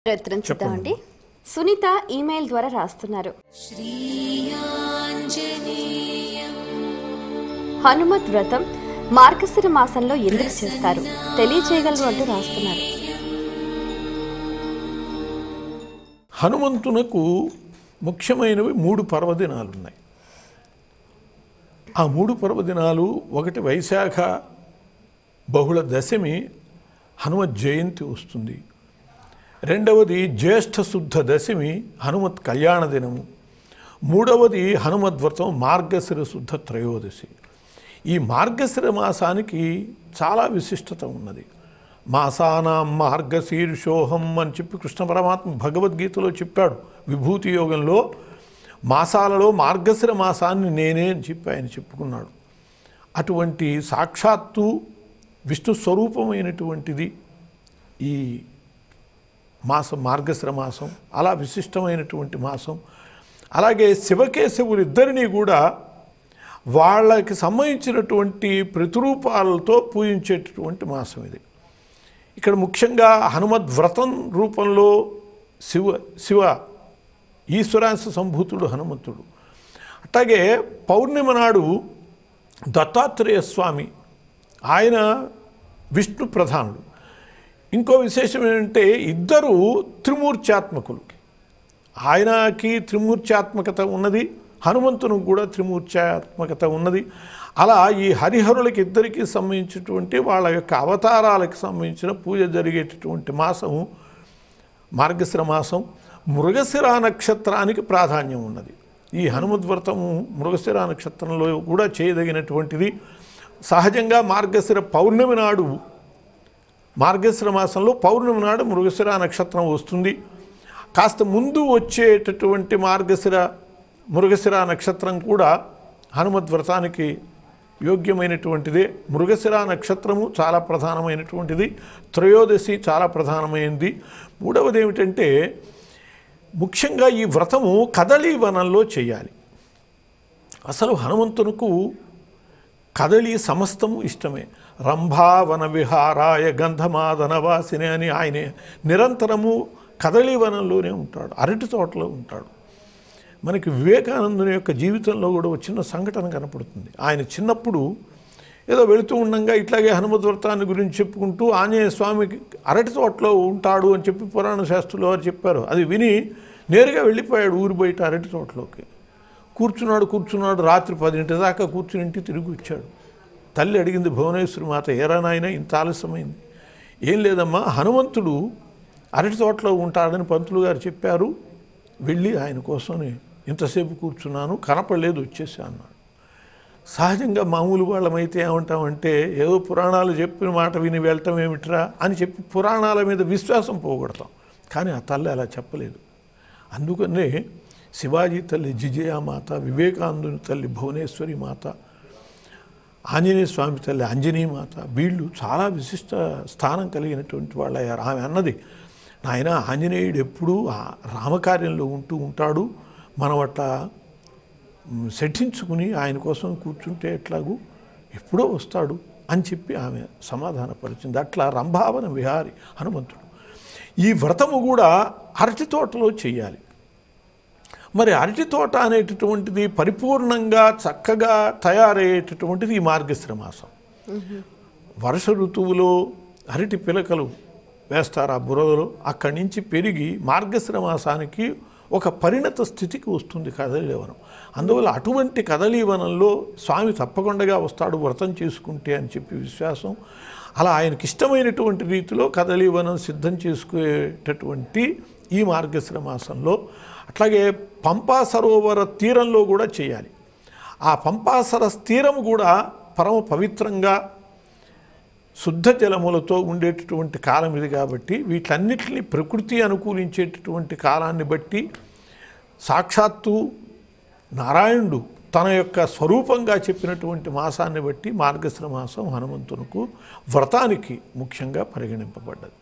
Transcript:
ఉత్తరం చూద్దామండి సునీత ఈమెయిల్ ద్వారా రాస్తున్నారు హనుమత్ వ్రతం మార్గశిర మాసంలో ఎందుకు చేస్తారు తెలియచేయగలరు అంటూ రాస్తున్నారు హనుమంతునకు ముఖ్యమైనవి మూడు పర్వదినాలు ఉన్నాయి ఆ మూడు పర్వదినాలు ఒకటి వైశాఖ బహుళ దశమి హనుమత్ జయంతి వస్తుంది రెండవది జ్యేష్ఠ శుద్ధ దశమి హనుమత్ కళ్యాణ దినము మూడవది హనుమద్ వ్రతం మార్గశిర శుద్ధ త్రయోదశి ఈ మార్గశిర మాసానికి చాలా విశిష్టత ఉన్నది మాసానాం మార్గశీర్షోహం అని చెప్పి కృష్ణ పరమాత్మ భగవద్గీతలో చెప్పాడు విభూతి యోగంలో మాసాలలో మార్గశిర మాసాన్ని నేనే అని చెప్పి ఆయన చెప్పుకున్నాడు అటువంటి సాక్షాత్తు విష్ణు స్వరూపమైనటువంటిది ఈ మాసం మార్గశిర మాసం అలా విశిష్టమైనటువంటి మాసం అలాగే శివకేశవులు ఇద్దరినీ కూడా వాళ్ళకి సంబంధించినటువంటి ప్రతిరూపాలతో పూజించేటటువంటి మాసం ఇది ఇక్కడ ముఖ్యంగా హనుమద్ వ్రతం రూపంలో శివ శివ ఈశ్వరాంశ సంభూతుడు హనుమంతుడు అట్లాగే పౌర్ణిమ నాడు దత్తాత్రేయ స్వామి ఆయన విష్ణు ప్రధానుడు ఇంకో విశేషం ఏంటంటే ఇద్దరు త్రిమూర్త్యాత్మకులు ఆయనకి త్రిమూర్త్యాత్మకత ఉన్నది హనుమంతునికి కూడా త్రిమూర్త్యాత్మకత ఉన్నది అలా ఈ హరిహరులకి ఇద్దరికి సంబంధించినటువంటి వాళ్ళ యొక్క అవతారాలకు సంబంధించిన పూజ జరిగేటటువంటి మాసము మార్గశిర మాసం మృగశిర నక్షత్రానికి ప్రాధాన్యం ఉన్నది ఈ హనుమద్వ్రతము మృగశిర నక్షత్రంలో కూడా చేయదగినటువంటిది సహజంగా మార్గశిర పౌర్ణమి నాడు మార్గశిర మాసంలో పౌర్ణమి నాడు మృగశిర నక్షత్రం వస్తుంది కాస్త ముందు వచ్చేటటువంటి మార్గశిర మృగశిర నక్షత్రం కూడా హనుమద్ వ్రతానికి యోగ్యమైనటువంటిదే మృగశిర నక్షత్రము చాలా ప్రధానమైనటువంటిది త్రయోదశి చాలా ప్రధానమైనది మూడవది ఏమిటంటే ముఖ్యంగా ఈ వ్రతము కదళీ వనంలో చేయాలి అసలు హనుమంతునకు కదలి సమస్తము ఇష్టమే రంభావన విహారాయ గంధమాదనవాసిని అని ఆయనే నిరంతరము కదలి వనంలోనే ఉంటాడు అరటి తోటలో ఉంటాడు మనకి వివేకానందుని యొక్క జీవితంలో కూడా ఒక చిన్న సంఘటన కనపడుతుంది ఆయన చిన్నప్పుడు ఏదో వెళుతూ ఉండగా ఇట్లాగే హనుమద్ వ్రతాన్ని గురించి చెప్పుకుంటూ ఆంజనేయ స్వామికి అరటి తోటలో ఉంటాడు అని చెప్పి పురాణ శాస్త్రులు వారు చెప్పారు అది విని నేరుగా వెళ్ళిపోయాడు ఊరి బయట అరటి తోటలోకి కూర్చున్నాడు కూర్చున్నాడు రాత్రి పదింటి దాకా కూర్చుని ఇంటికి తిరిగి వచ్చాడు తల్లి అడిగింది భువనేశ్వరి మాత ఏరా నాయన ఇంత ఆలస్యమైంది ఏం లేదమ్మా హనుమంతుడు అరటి తోటలో ఉంటాడని పంతులు గారు చెప్పారు వెళ్ళి ఆయన కోసమని ఇంతసేపు కూర్చున్నాను కనపడలేదు వచ్చేసా అన్నాడు సహజంగా మామూలు వాళ్ళమైతే ఏమంటామంటే ఏదో పురాణాలు చెప్పిన మాట విని వెళ్ళటం ఏమిట్రా అని చెప్పి పురాణాల మీద విశ్వాసం పోగొడతాం కానీ ఆ తల్లి అలా చెప్పలేదు అందుకనే శివాజీ తల్లి జిజయామాత వివేకానందుని తల్లి భువనేశ్వరి మాత ఆంజనేయ స్వామి తల్లి అంజనీ మాత వీళ్ళు చాలా విశిష్ట స్థానం కలిగినటువంటి వాళ్ళు అయ్యారు ఆమె అన్నది నాయన ఆంజనేయుడు ఎప్పుడూ ఆ రామకార్యంలో ఉంటూ ఉంటాడు మనం అట్లా మ్, సెట్టించుకుని ఆయన కోసం కూర్చుంటే ఎట్లాగూ ఎప్పుడో వస్తాడు అని చెప్పి ఆమె సమాధానపరిచింది అట్లా రంభావన విహారి హనుమంతుడు ఈ వ్రతము కూడా అరటి తోటలో చేయాలి మరి అరటి తోట అనేటటువంటిది పరిపూర్ణంగా చక్కగా తయారయ్యేటటువంటిది ఈ మార్గశిర మాసం వర్ష ఋతువులో అరటి పిలకలు వేస్తారు ఆ బురదలో అక్కడి నుంచి పెరిగి మార్గశిర మాసానికి ఒక పరిణత స్థితికి వస్తుంది కదలీవనం అందువల్ల అటువంటి కదలీవనంలో స్వామి తప్పకుండా వస్తాడు వ్రతం చేసుకుంటే అని చెప్పి విశ్వాసం అలా ఆయనకి ఇష్టమైనటువంటి రీతిలో కదలీవనం సిద్ధం చేసుకునేటటువంటి ఈ మార్గశిర మాసంలో అట్లాగే పంపా సరోవర తీరంలో కూడా చేయాలి ఆ పంపాసర తీరం కూడా పరమ పవిత్రంగా శుద్ధ జలములతో ఉండేటటువంటి కాలం ఇది కాబట్టి వీటన్నిటిని ప్రకృతి అనుకూలించేటటువంటి కాలాన్ని బట్టి సాక్షాత్తు నారాయణుడు తన యొక్క స్వరూపంగా చెప్పినటువంటి మాసాన్ని బట్టి మార్గశిర మాసం హనుమంతునకు వ్రతానికి ముఖ్యంగా పరిగణింపబడ్డది